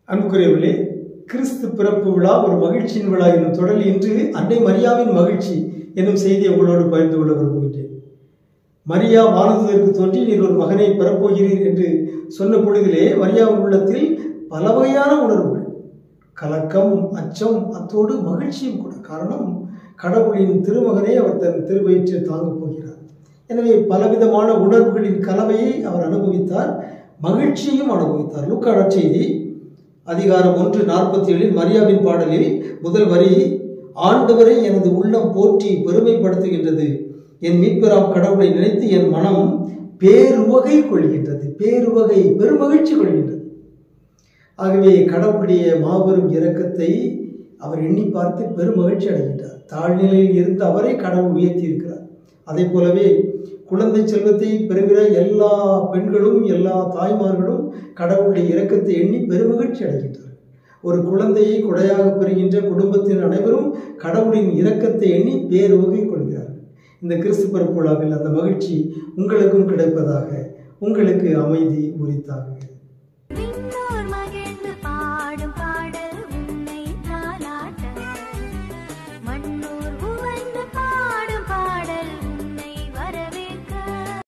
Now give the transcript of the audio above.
அன்புக்குரியவர்களே கிறிஸ்து பிறப்பு விழா ஒரு மகிழ்ச்சியின் விழா என்னும் தொடரில் இன்று அன்னை மரியாவின் மகிழ்ச்சி என்னும் செய்தியை உங்களோடு பகிர்ந்து கொள்ள விரும்புகின்றேன் மரியா வானதற்கு தோன்றி நீர் ஒரு மகனை பெறப்போகிறீர் என்று சொன்ன பொழுதிலே மரியாவின் உள்ளத்தில் பல வகையான உணர்வுகள் கலக்கம் அச்சம் அத்தோடு மகிழ்ச்சியும் கூட காரணம் கடவுளின் திருமகனை அவர் தன் திருவயிற்றில் தாங்கப் போகிறார் எனவே பலவிதமான உணர்வுகளின் கலவையை அவர் அனுபவித்தார் மகிழ்ச்சியையும் அனுபவித்தார் லூக்கான செய்தி அதிகாரம் ஒன்று நாற்பத்தி ஏழில் மரியாவின் பாடலில் முதல் வரி ஆண்டவரை எனது உள்ளம் போற்றி பெருமைப்படுத்துகின்றது என் மீட்பெறாம் கடவுளை நினைத்து என் மனம் பேருவகை கொள்கின்றது பேருவகை பெருமகிழ்ச்சி கொள்கின்றது ஆகவே கடவுளுடைய மாபெரும் இரக்கத்தை அவர் எண்ணி பார்த்து பெருமகிழ்ச்சி அடைகின்றார் தாழ்நிலையில் இருந்த அவரை கடவுள் உயர்த்தி இருக்கிறார் அதே போலவே குழந்தை செல்வத்தை பெறுகிற எல்லா பெண்களும் எல்லா தாய்மார்களும் கடவுளுடைய இரக்கத்தை எண்ணி பெருமகிழ்ச்சி அடைகின்றார் ஒரு குழந்தையை கொடையாக பெறுகின்ற குடும்பத்தின் அனைவரும் கடவுளின் இரக்கத்தை எண்ணி பேருவகை கொள்கிறார்கள் இந்த கிறிஸ்து பிறப்பு விழாவில் அந்த மகிழ்ச்சி உங்களுக்கும் கிடைப்பதாக உங்களுக்கு அமைதி உரித்தாக விண்ணோர்